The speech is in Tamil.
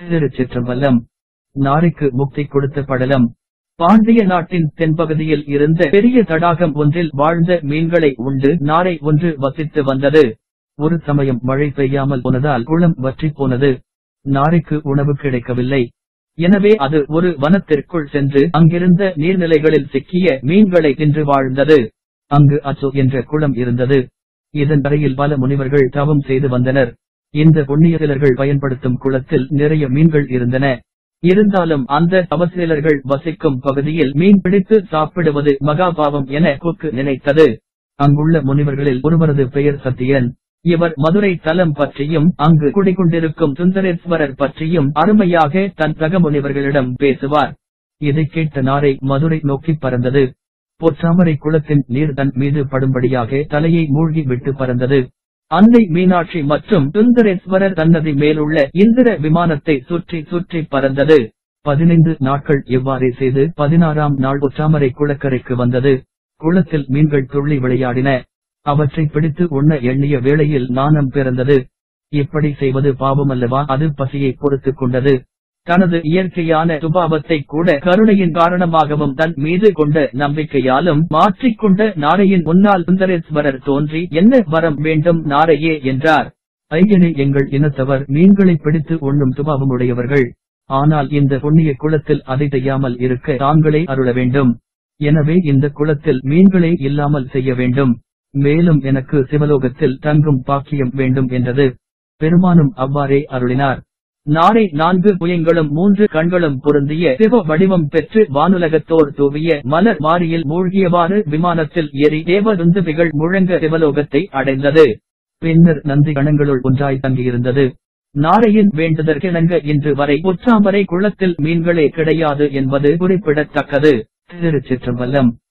திருச்சிற்றம்பலம் நாரைக்கு முக்தி கொடுத்த படலம் பாண்டிய நாட்டின் தென்பகுதியில் இருந்த பெரிய தடாகம் ஒன்றில் வாழ்ந்த மீன்களை உண்டு நாரை ஒன்று வசித்து வந்தது ஒரு சமயம் மழை பெய்யாமல் போனதால் குளம் வற்றிப் போனது நாரைக்கு உணவு கிடைக்கவில்லை எனவே அது ஒரு வனத்திற்குள் சென்று அங்கிருந்த நீர்நிலைகளில் சிக்கிய மீன்களை தின்று வாழ்ந்தது அங்கு அச்சோ என்ற குளம் இருந்தது இதன் கரையில் பல முனிவர்கள் தவம் செய்து வந்தனர் இந்த புண்ணியசிலர்கள் பயன்படுத்தும் குளத்தில் நிறைய மீன்கள் இருந்தன இருந்தாலும் அந்த தவசீலர்கள் வசிக்கும் பகுதியில் மீன் பிடித்து சாப்பிடுவது மகாபாவம் என கொக்கு நினைத்தது அங்குள்ள முனிவர்களில் ஒருவரது பெயர் சத்தியன் இவர் மதுரை தலம் பற்றியும் அங்கு குடிகொண்டிருக்கும் சுந்தரேஸ்வரர் பற்றியும் அருமையாக தன் சக முனிவர்களிடம் பேசுவார் இதைக் கேட்ட நாரை மதுரை நோக்கி பறந்தது பொற்றாமரை குளத்தின் நீர் தன் மீது படும்படியாக தலையை மூழ்கி விட்டு பறந்தது அன்னை மீனாட்சி மற்றும் சுந்தரேஸ்வரர் தன்னதி மேலுள்ள இந்திர விமானத்தை சுற்றி சுற்றி பறந்தது பதினைந்து நாட்கள் எவ்வாறே செய்து பதினாறாம் நாள் பொற்றாமரை குளக்கரைக்கு வந்தது குளத்தில் மீன்கள் துள்ளி விளையாடின அவற்றை பிடித்து உண்ண எண்ணிய வேளையில் நாணம் பிறந்தது இப்படி செய்வது பாவமல்லவா அது பசியை பொறுத்துக் கொண்டது தனது இயற்கையான சுபாவத்தை கூட கருணையின் காரணமாகவும் தன் மீது கொண்ட நம்பிக்கையாலும் மாற்றிக்கொண்ட நாரையின் முன்னால் சுந்தரேஸ்வரர் தோன்றி என்ன வரம் வேண்டும் நாரையே என்றார் ஐயனே எங்கள் இனத்தவர் மீன்களை பிடித்து உண்ணும் சுபாவம் உடையவர்கள் ஆனால் இந்த புண்ணிய குளத்தில் அதை செய்யாமல் இருக்க தாங்களே அருள வேண்டும் எனவே இந்த குளத்தில் மீன்களே இல்லாமல் செய்ய வேண்டும் மேலும் எனக்கு சிவலோகத்தில் தங்கும் பாக்கியம் வேண்டும் என்றது பெருமானும் அவ்வாறே அருளினார் நாரை நான்கு புயங்களும் மூன்று கண்களும் பொருந்திய சிவ வடிவம் பெற்று வானுலகத்தோர் தூவிய மலர் மாரியில் மூழ்கியவாறு விமானத்தில் ஏறி தேவருந்துவிகள் முழங்க சிவலோகத்தை அடைந்தது பின்னர் நந்தி கணங்களுள் ஒன்றாய் தங்கியிருந்தது நாரையின் வேண்டுதற்கிணங்க இன்று வரை பொற்றாமரை குளத்தில் மீன்களே கிடையாது என்பது குறிப்பிடத்தக்கது திருச்சிற்றம்பலம்